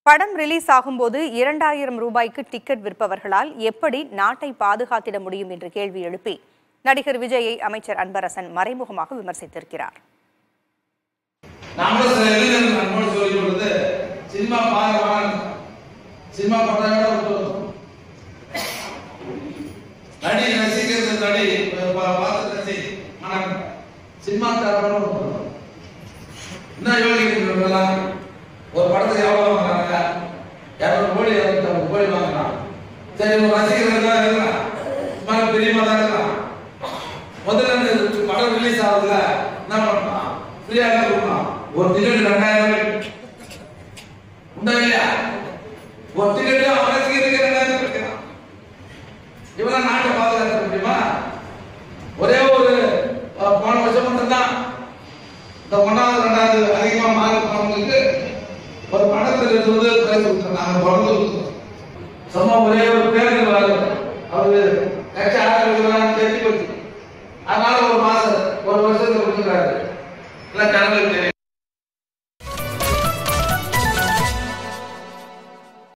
படம் ரிலீஸ் ஆகும்போது இரண்டாயிரம் ரூபாய்க்கு டிக்கெட் விற்பவர்களால் எப்படி நாட்டை பாதுகாத்திட முடியும் என்று கேள்வி எழுப்பி நடிகர் விஜயை அமைச்சர் அன்பரசன் மறைமுகமாக விமர்சித்திருக்கிறார் நம்மளும் சில இளைஞர்கள் அன்போடு சொல்லிக் கொடுத்து சினிமா பாருவான் சினிமா படம் கூட விட்டுரும். நடி ரசிக்கிறது நடி பா- பா- பார்த்து ரசி ஆனா சினிமா தரப்படம் விட்டுரும். என்ன யோகிக்கிறீங்களா ஒரு படத்துக்கு எவ்வளவு வாங்குறாங்க இரநூறு கோடி இரநூத்தம்பது கோடி வாங்குறான் சரி ஒரு ரசிகர்கள் தான் இருக்கிறான் சும்மா பெரியமா தான் இருக்கிறான் முதல்ல இந்த படம் ரிலீஸ் ஆகுதுல என்ன பண்ணலாம் ஃப்ரீயா தான் கொடுக்கலாம் ஒரு டிக்கெட் ரெண்டாயிரம் ரூபாய் உண்டா இல்லையா ஒரு டிக்கெட் அவனுக்கு இருக்கு ரெண்டாயிரம் கொடுக்கலாம் இவெல்லாம் நாட்டை பாதுகாக்க முடியுமா ஒரே ஒரு அஹ், போன வருஷம் மட்டும்தான் இந்த ஒன்னாவது ரெண்டாவது அதிகமா மார்க் போனவங்களுக்கு ஒரு படத்துல இருந்து பிரைஸ் கொடுத்தாங்க நாங்க பிறந்து கொடுத்தோம் சும்மா ஒரே ஒரு பேருக்கு வராது அவரு கட்சி ஆரம்பிக்கிறான்னு தெரிஞ்சு போச்சு அதனால ஒரு மாசம் ஒரு வருஷத்துக்கு கொடுக்குறாரு இல்ல கடவுளுக்கு தெரியும்